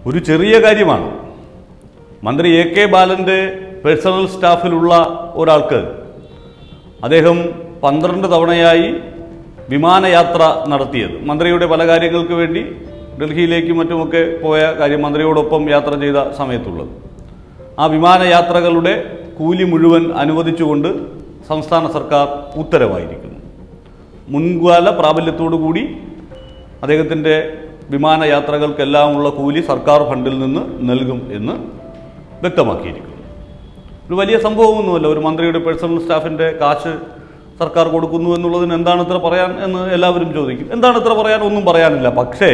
ഒരു ചെറിയ കാര്യമാണ് മന്ത്രി എ കെ ബാലൻ്റെ പേഴ്സണൽ സ്റ്റാഫിലുള്ള ഒരാൾക്ക് അദ്ദേഹം പന്ത്രണ്ട് തവണയായി വിമാനയാത്ര നടത്തിയത് മന്ത്രിയുടെ പല കാര്യങ്ങൾക്ക് വേണ്ടി ഡൽഹിയിലേക്കും മറ്റുമൊക്കെ പോയ കാര്യം മന്ത്രിയോടൊപ്പം യാത്ര ചെയ്ത സമയത്തുള്ളത് ആ വിമാനയാത്രകളുടെ കൂലി മുഴുവൻ അനുവദിച്ചുകൊണ്ട് സംസ്ഥാന സർക്കാർ ഉത്തരവായിരിക്കുന്നു മുൻകാല പ്രാബല്യത്തോടു കൂടി അദ്ദേഹത്തിൻ്റെ വിമാനയാത്രകൾക്കെല്ലാമുള്ള കൂലി സർക്കാർ ഫണ്ടിൽ നിന്ന് നൽകും എന്ന് വ്യക്തമാക്കിയിരിക്കുന്നു ഒരു വലിയ സംഭവമൊന്നുമല്ല ഒരു മന്ത്രിയുടെ പേഴ്സണൽ സ്റ്റാഫിൻ്റെ കാശ് സർക്കാർ കൊടുക്കുന്നു എന്നുള്ളതിന് എന്താണ് ഇത്ര പറയാൻ എന്ന് എല്ലാവരും ചോദിക്കും എന്താണ് ഇത്ര പറയാൻ ഒന്നും പറയാനില്ല പക്ഷേ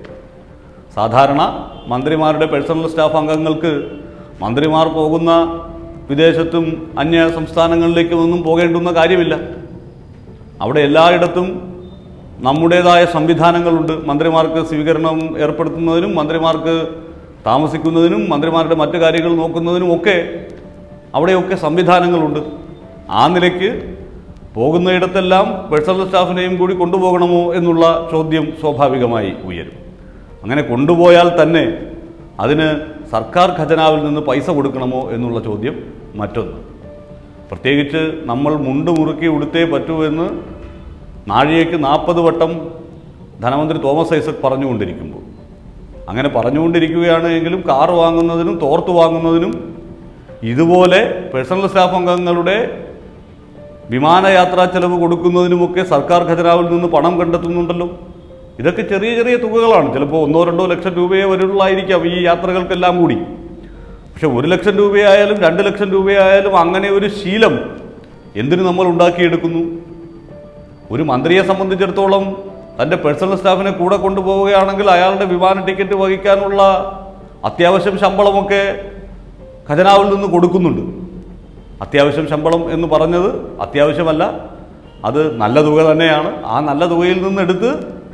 സാധാരണ മന്ത്രിമാരുടെ പേഴ്സണൽ സ്റ്റാഫ് അംഗങ്ങൾക്ക് മന്ത്രിമാർ പോകുന്ന വിദേശത്തും അന്യ സംസ്ഥാനങ്ങളിലേക്കും ഒന്നും പോകേണ്ടുന്ന കാര്യമില്ല അവിടെ എല്ലായിടത്തും നമ്മുടേതായ സംവിധാനങ്ങളുണ്ട് മന്ത്രിമാർക്ക് സ്വീകരണം ഏർപ്പെടുത്തുന്നതിനും മന്ത്രിമാർക്ക് താമസിക്കുന്നതിനും മന്ത്രിമാരുടെ മറ്റു കാര്യങ്ങൾ നോക്കുന്നതിനും ഒക്കെ അവിടെയൊക്കെ സംവിധാനങ്ങളുണ്ട് ആ നിലയ്ക്ക് പോകുന്നയിടത്തെല്ലാം പേഴ്സണൽ സ്റ്റാഫിനെയും കൂടി കൊണ്ടുപോകണമോ എന്നുള്ള ചോദ്യം സ്വാഭാവികമായി ഉയരും അങ്ങനെ കൊണ്ടുപോയാൽ തന്നെ അതിന് സർക്കാർ ഖജനാവിൽ നിന്ന് പൈസ കൊടുക്കണമോ എന്നുള്ള ചോദ്യം മറ്റൊന്ന് പ്രത്യേകിച്ച് നമ്മൾ മുണ്ട് മുറുക്കി ഉടുത്തേ പറ്റൂ എന്ന് നാഴികയ്ക്ക് നാൽപ്പത് വട്ടം ധനമന്ത്രി തോമസ് ഐസക് പറഞ്ഞുകൊണ്ടിരിക്കുമ്പോൾ അങ്ങനെ പറഞ്ഞുകൊണ്ടിരിക്കുകയാണ് എങ്കിലും കാർ വാങ്ങുന്നതിനും തോർത്ത് വാങ്ങുന്നതിനും ഇതുപോലെ പേഴ്സണൽ സ്റ്റാഫ് അംഗങ്ങളുടെ വിമാനയാത്രാ ചെലവ് കൊടുക്കുന്നതിനുമൊക്കെ സർക്കാർ ഖജനാവിൽ നിന്ന് പണം കണ്ടെത്തുന്നുണ്ടല്ലോ ഇതൊക്കെ ചെറിയ ചെറിയ തുകകളാണ് ചിലപ്പോൾ ഒന്നോ രണ്ടോ ലക്ഷം രൂപയെ വരുള്ളായിരിക്കാം ഈ യാത്രകൾക്കെല്ലാം കൂടി പക്ഷെ ഒരു ലക്ഷം രൂപയായാലും രണ്ട് ലക്ഷം രൂപയായാലും അങ്ങനെ ഒരു ശീലം എന്തിനു നമ്മൾ ഉണ്ടാക്കിയെടുക്കുന്നു ഒരു മന്ത്രിയെ സംബന്ധിച്ചിടത്തോളം തൻ്റെ പേഴ്സണൽ സ്റ്റാഫിനെ കൂടെ കൊണ്ടുപോവുകയാണെങ്കിൽ അയാളുടെ വിമാന ടിക്കറ്റ് വഹിക്കാനുള്ള അത്യാവശ്യം ശമ്പളമൊക്കെ ഖജനാവിൽ നിന്ന് കൊടുക്കുന്നുണ്ട് അത്യാവശ്യം ശമ്പളം എന്ന് പറഞ്ഞത് അത്യാവശ്യമല്ല അത് നല്ല തുക തന്നെയാണ് ആ നല്ല തുകയിൽ നിന്നെടുത്ത്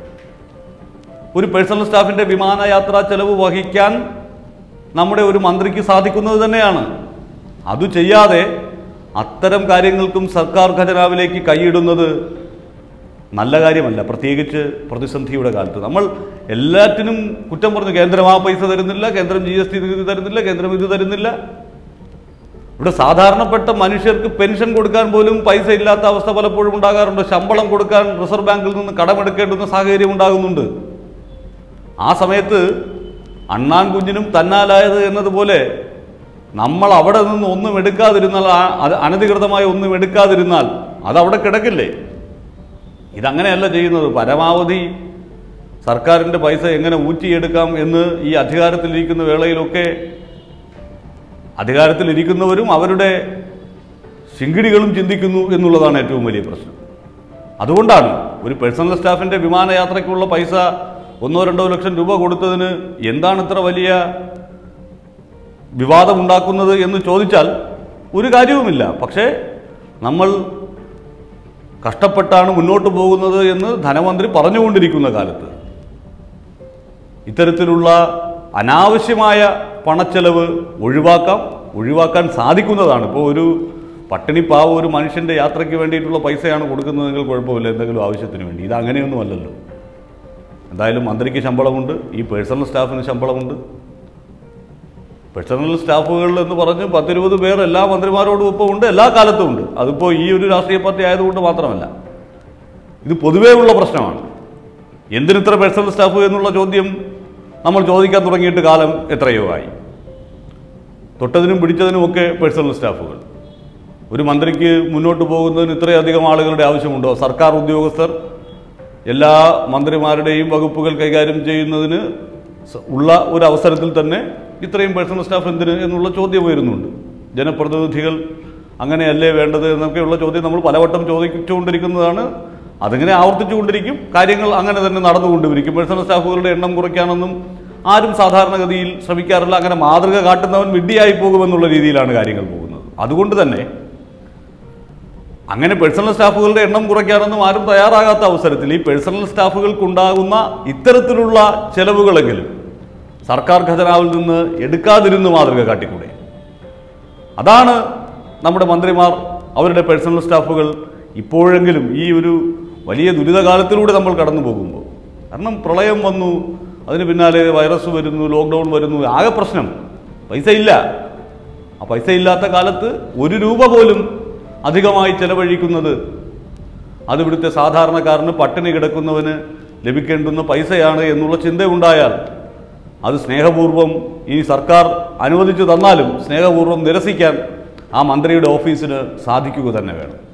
ഒരു പേഴ്സണൽ സ്റ്റാഫിൻ്റെ വിമാനയാത്രാ ചെലവ് വഹിക്കാൻ നമ്മുടെ ഒരു മന്ത്രിക്ക് സാധിക്കുന്നത് തന്നെയാണ് അത് ചെയ്യാതെ അത്തരം കാര്യങ്ങൾക്കും സർക്കാർ ഖജനാവിലേക്ക് കൈയിടുന്നത് നല്ല കാര്യമല്ല പ്രത്യേകിച്ച് പ്രതിസന്ധിയുടെ കാലത്ത് നമ്മൾ എല്ലാറ്റിനും കുറ്റം പറഞ്ഞു കേന്ദ്രം ആ പൈസ തരുന്നില്ല കേന്ദ്രം ജി എസ് ടി നികുതി തരുന്നില്ല കേന്ദ്രം ഇത് തരുന്നില്ല ഇവിടെ സാധാരണപ്പെട്ട മനുഷ്യർക്ക് പെൻഷൻ കൊടുക്കാൻ പോലും പൈസ ഇല്ലാത്ത അവസ്ഥ പലപ്പോഴും ഉണ്ടാകാറുണ്ട് ശമ്പളം കൊടുക്കാൻ റിസർവ് ബാങ്കിൽ നിന്ന് കടമെടുക്കേണ്ടുന്ന സാഹചര്യം ഉണ്ടാകുന്നുണ്ട് ആ സമയത്ത് അണ്ണാൻ കുഞ്ഞിനും തന്നാലായത് എന്നതുപോലെ നമ്മൾ അവിടെ നിന്ന് ഒന്നും എടുക്കാതിരുന്നാൽ ആ- അത് അനധികൃതമായി ഒന്നും എടുക്കാതിരുന്നാൽ അതവിടെ കിടക്കില്ലേ ഇതങ്ങനെയല്ല ചെയ്യുന്നത് പരമാവധി സർക്കാരിൻ്റെ പൈസ എങ്ങനെ ഊറ്റിയെടുക്കാം എന്ന് ഈ അധികാരത്തിലിരിക്കുന്ന വേളയിലൊക്കെ അധികാരത്തിലിരിക്കുന്നവരും അവരുടെ ശിങ്കിടികളും ചിന്തിക്കുന്നു എന്നുള്ളതാണ് ഏറ്റവും വലിയ പ്രശ്നം അതുകൊണ്ടാണ് ഒരു പേഴ്സണൽ സ്റ്റാഫിൻ്റെ വിമാനയാത്രയ്ക്കുള്ള പൈസ ഒന്നോ രണ്ടോ ലക്ഷം രൂപ കൊടുത്തതിന് എന്താണ് ഇത്ര വലിയ വിവാദമുണ്ടാക്കുന്നത് എന്ന് ചോദിച്ചാൽ ഒരു കാര്യവുമില്ല പക്ഷേ നമ്മൾ കഷ്ടപ്പെട്ടാണ് മുന്നോട്ട് പോകുന്നത് എന്ന് ധനമന്ത്രി പറഞ്ഞുകൊണ്ടിരിക്കുന്ന കാലത്ത് ഇത്തരത്തിലുള്ള അനാവശ്യമായ പണച്ചെലവ് ഒഴിവാക്കാം ഒഴിവാക്കാൻ സാധിക്കുന്നതാണ് ഇപ്പോൾ ഒരു പട്ടിണി പാവ ഒരു മനുഷ്യൻ്റെ യാത്രയ്ക്ക് വേണ്ടിയിട്ടുള്ള പൈസയാണ് കൊടുക്കുന്നതെങ്കിൽ കുഴപ്പമില്ല എന്തെങ്കിലും ആവശ്യത്തിന് വേണ്ടി ഇത് അങ്ങനെയൊന്നും അല്ലല്ലോ എന്തായാലും മന്ത്രിക്ക് ശമ്പളമുണ്ട് ഈ പേഴ്സണൽ സ്റ്റാഫിന് ശമ്പളമുണ്ട് പേഴ്സണൽ സ്റ്റാഫുകൾ എന്ന് പറഞ്ഞ് പത്തിരുപത് പേർ എല്ലാ മന്ത്രിമാരോടും ഒപ്പം ഉണ്ട് എല്ലാ കാലത്തും ഉണ്ട് അതിപ്പോൾ ഈ ഒരു രാഷ്ട്രീയ പാർട്ടി ആയതുകൊണ്ട് മാത്രമല്ല ഇത് പൊതുവേ ഉള്ള പ്രശ്നമാണ് എന്തിനിത്ര പേഴ്സണൽ സ്റ്റാഫ് എന്നുള്ള ചോദ്യം നമ്മൾ ചോദിക്കാൻ തുടങ്ങിയിട്ട് കാലം എത്രയോ ആയി തൊട്ടതിനും പിടിച്ചതിനുമൊക്കെ പേഴ്സണൽ സ്റ്റാഫുകൾ ഒരു മന്ത്രിക്ക് മുന്നോട്ട് പോകുന്നതിന് ഇത്രയധികം ആളുകളുടെ ആവശ്യമുണ്ടോ സർക്കാർ ഉദ്യോഗസ്ഥർ എല്ലാ മന്ത്രിമാരുടെയും വകുപ്പുകൾ കൈകാര്യം ചെയ്യുന്നതിന് സ- ഉള്ള ഒരു അവസരത്തിൽ തന്നെ ഇത്രയും പേഴ്സണൽ സ്റ്റാഫ് എന്തിന് എന്നുള്ള ചോദ്യം ഉയരുന്നുണ്ട് ജനപ്രതിനിധികൾ അങ്ങനെയല്ലേ വേണ്ടത് എന്നൊക്കെയുള്ള ചോദ്യം നമ്മൾ പലവട്ടം ചോദിച്ചുകൊണ്ടിരിക്കുന്നതാണ് അതിങ്ങനെ ആവർത്തിച്ചുകൊണ്ടിരിക്കും കാര്യങ്ങൾ അങ്ങനെ തന്നെ നടന്നുകൊണ്ടിരിക്കും പേഴ്സണൽ സ്റ്റാഫുകളുടെ എണ്ണം കുറയ്ക്കാനൊന്നും ആരും സാധാരണഗതിയിൽ ശ്രമിക്കാറില്ല അങ്ങനെ മാതൃക കാട്ടുന്നവൻ വിഡ്ഢിയായി പോകുമെന്നുള്ള രീതിയിലാണ് കാര്യങ്ങൾ പോകുന്നത് അതുകൊണ്ട് തന്നെ അങ്ങനെ പേഴ്സണൽ സ്റ്റാഫുകളുടെ എണ്ണം കുറയ്ക്കാനൊന്നും ആരും തയ്യാറാകാത്ത അവസരത്തിൽ ഈ പേഴ്സണൽ സ്റ്റാഫുകൾക്കുണ്ടാകുന്ന ഇത്തരത്തിലുള്ള ചെലവുകളെങ്കിലും സർക്കാർ ഖജനാവിൽ നിന്ന് എടുക്കാതിരുന്ന് മാതൃക കാട്ടിക്കൂടെ അതാണ് നമ്മുടെ മന്ത്രിമാർ അവരുടെ പേഴ്സണൽ സ്റ്റാഫുകൾ ഇപ്പോഴെങ്കിലും ഈ ഒരു വലിയ ദുരിതകാലത്തിലൂടെ നമ്മൾ കടന്നു പോകുമ്പോൾ കാരണം പ്രളയം വന്നു അതിന് പിന്നാലെ വൈറസ് വരുന്നു ലോക്ക്ഡൗൺ വരുന്നു ആകെ പ്രശ്നം പൈസ ഇല്ല ആ പൈസ ഇല്ലാത്ത കാലത്ത് ഒരു രൂപ പോലും അധികമായി ചെലവഴിക്കുന്നത് അത് ഇവിടുത്തെ സാധാരണക്കാരന് പട്ടിണി കിടക്കുന്നവന് ലഭിക്കേണ്ടുന്ന പൈസയാണ് എന്നുള്ള ചിന്ത ഉണ്ടായാൽ അത് സ്നേഹപൂർവ്വം ഈ സർക്കാർ അനുവദിച്ചു തന്നാലും സ്നേഹപൂർവ്വം നിരസിക്കാൻ ആ മന്ത്രിയുടെ ഓഫീസിന് സാധിക്കുക തന്നെ വേണം